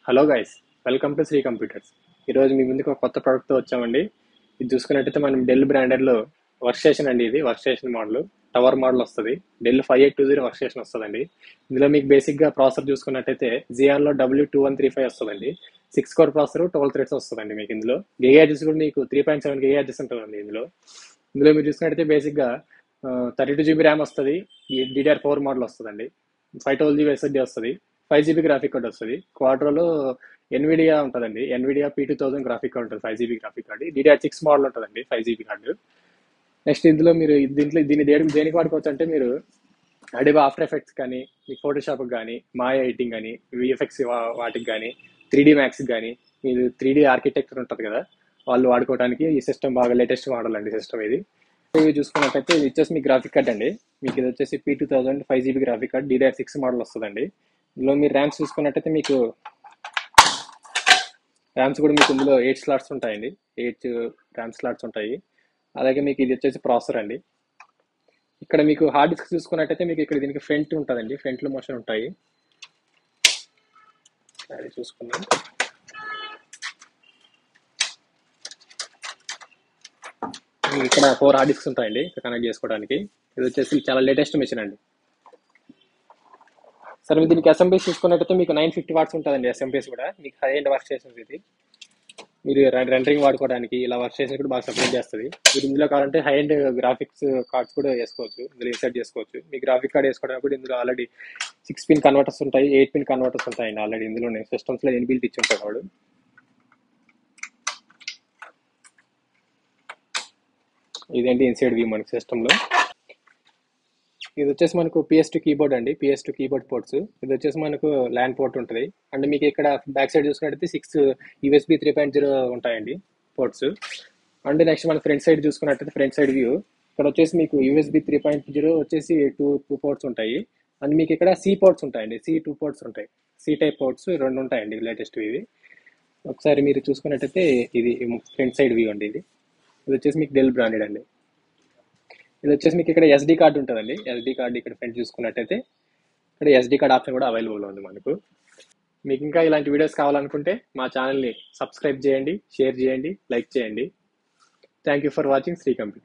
hello guys welcome to Sri computers ఈరోజు మీ ముందుకు ఒక కొత్త ప్రోడక్ట్తో వచ్చామండి ఇది చూసుకున్నట్టయితే మనం డెల్ బ్రాండెడ్లో వర్క్ స్టేషన్ అండి ఇది work station model tower model వస్తుంది Dell five eight two zero work station వస్తుందండి ఇందులో మీకు బేసిక్గా ప్రాసెసర్ చూసుకున్నట్టయితే జియాన్లో W two one three five వస్తుందండి six core processor twelve threads వస్తుందండి మీకు ఇందులో గేయాజెస్ కూడా మీకు త్రీ పాయింట్ సెవెన్ గేయాజెస్ ఉంటుందండి ఇందులో ఇందులో మీరు చూసుకున్నట్టయితే బేసిక్గా థర్టీ టూ జీబీ ర్యామ్ వస్తుంది డిడిఆర్ ఫోర్ మోడల్ వస్తుందండి ఫైవ్ ట్వెల్వ్ జీబీ ఎస్ఎస్డి వస్తుంది ఫైవ్ జీబీ గ్రాఫిక్ కార్డ్ వస్తుంది క్వార్టర్లో ఎన్విడియా ఉంటుందండి Nvidia P two thousand graphic card ఉంటుంది five GB graphic card DDR six model ఉంటుందండి ఫైవ్ జీబీ కార్డు నెక్స్ట్ ఇందులో మీరు దీంట్లో దీన్ని దేనికి దేనికి వాడుకోవచ్చు అంటే మీరు అడిబా ఆఫ్టర్ ఎఫెక్ట్స్ కానీ మీ ఫోటోషాప్ కానీ మాయా ఎడిటింగ్ కానీ విఎఫ్ఎక్స్ వాటికి కానీ త్రీ డీ మ్యాక్స్ కానీ మీరు త్రీ డీ ఆర్కిటెక్చర్ ఉంటుంది కదా వాళ్ళు వాడుకోవడానికి ఈ సిస్టమ్ బాగా లేటెస్ట్ మోడల్ అండి సిస్టమ్ ఇది ఇవి చూసుకున్నట్టయితే ఇది వచ్చేసి మీ గ్రాఫిక్ కార్డ్ అండి మీకు ఇది వచ్చేసి P two thousand five GB graphic card DDR six model వస్తుందండి ఇందులో మీరు ర్యామ్స్ చూసుకున్నట్టయితే మీకు ర్యామ్స్ కూడా మీకు ఇందులో ఎయిట్ స్లాట్స్ ఉంటాయండి ఎయిట్ ర్యామ్ స్లాట్స్ ఉంటాయి అలాగే మీకు ఇది వచ్చేసి ప్రాసెసర్ అండి ఇక్కడ మీకు హార్డ్ డిస్క్ చూసుకున్నట్టయితే మీకు ఇక్కడ దీనికి ఫ్రంట్ ఉంటుందండి ఫ్రంట్లో మోషన్ ఉంటాయి అది చూసుకున్నాం మీకు ఇక్కడ ఫోర్ హార్డ్ డిస్క్స్ ఉంటాయండి ఇక్కడ కనెక్ట్ చేసుకోవడానికి ఇది వచ్చేసి చాలా లేటెస్ట్ మిషన్ అండి సరే మీరు దీనికి ఎస్ఎంబీస్ చూసుకున్నట్టయితే మీకు నైన్ ఫిఫ్టీ వాట్స్ ఉంటుందండి ఎస్ఎంబీస్ కూడా మీకు హై ఎండ్ వర్క్ స్టేషన్స్ ఇది మీరు రెండరింగ్ వాడుకోవడానికి ఇలా వర్క్ స్టేషన్ కూడా బాగా సపోర్ట్ చేస్తుంది మీరు ఇందులో కావాలంటే హై ఎండ్ గ్రాఫిక్స్ కార్డ్స్ కూడా వేసుకోవచ్చు ఇందులో ఇన్సర్ట్ చేసుకోవచ్చు మీ గ్రాఫిక్ కార్డ్ వేసుకోవడానికి కూడా ఇందులో ఆల్రెడీ సిక్స్ పిన్ కన్వర్టర్స్ ఉంటాయి ఎయిట్ పిన్ కన్వర్టర్స్ ఉంటాయండి ఆల్రెడీ ఇందులోనే సిస్టమ్స్లో ఎన్బిల్ట్ ఇచ్చి ఉంటాడు వాడు ఇదేంటి ఇన్సైడ్ వ్యూ మనకి సిస్టంలో ఇది వచ్చేసి మనకు పిఎస్ టూ కీబోర్డ్ అండి పిఎస్ టూ కీబోర్డ్ పోర్ట్స్ ఇది వచ్చేసి మనకు ల్యాండ్ పోర్ట్ ఉంటుంది అండ్ మీకు ఇక్కడ బ్యాక్ సైడ్ చూసుకున్నట్టయితే six USB three point zero ఉంటాయండి పోర్ట్స్ అండ్ నెక్స్ట్ మన ఫ్రంట్ సైడ్ చూసుకున్నట్టయితే ఫ్రంట్ సైడ్ వ్యూ ఇక్కడ వచ్చేసి మీకు యూఎస్బి త్రీ పాయింట్ జీరో వచ్చేసి టూ టూ పోర్ట్స్ ఉంటాయి అండ్ మీకు ఇక్కడ సి పోర్ట్స్ ఉంటాయండి సి టూ పోర్ట్స్ ఉంటాయి సి టైప్ పోర్ట్స్ రెండు ఉంటాయండి లేటెస్ట్ ఇవి ఒకసారి మీరు చూసుకున్నట్టయితే ఇది ఫ్రంట్ సైడ్ వ్యూ అండి ఇది ఇది వచ్చేసి మీకు డెల్ బ్రాండెడ్ అండి ఇది వచ్చేసి మీకు ఇక్కడ ఎస్డి కార్డు ఉంటుందండి ఎస్డి కార్డు ఇక్కడ ఫ్రంట్ చూసుకున్నట్టయితే ఇక్కడ ఎస్డి కార్డ్ ఆప్షన్ కూడా అవైలబుల్ ఉంది మనకు మీకు ఇంకా ఇలాంటి వీడియోస్ కావాలనుకుంటే మా ఛానల్ని సబ్స్క్రైబ్ చేయండి షేర్ చేయండి లైక్ చేయండి thank you for watching Sri computer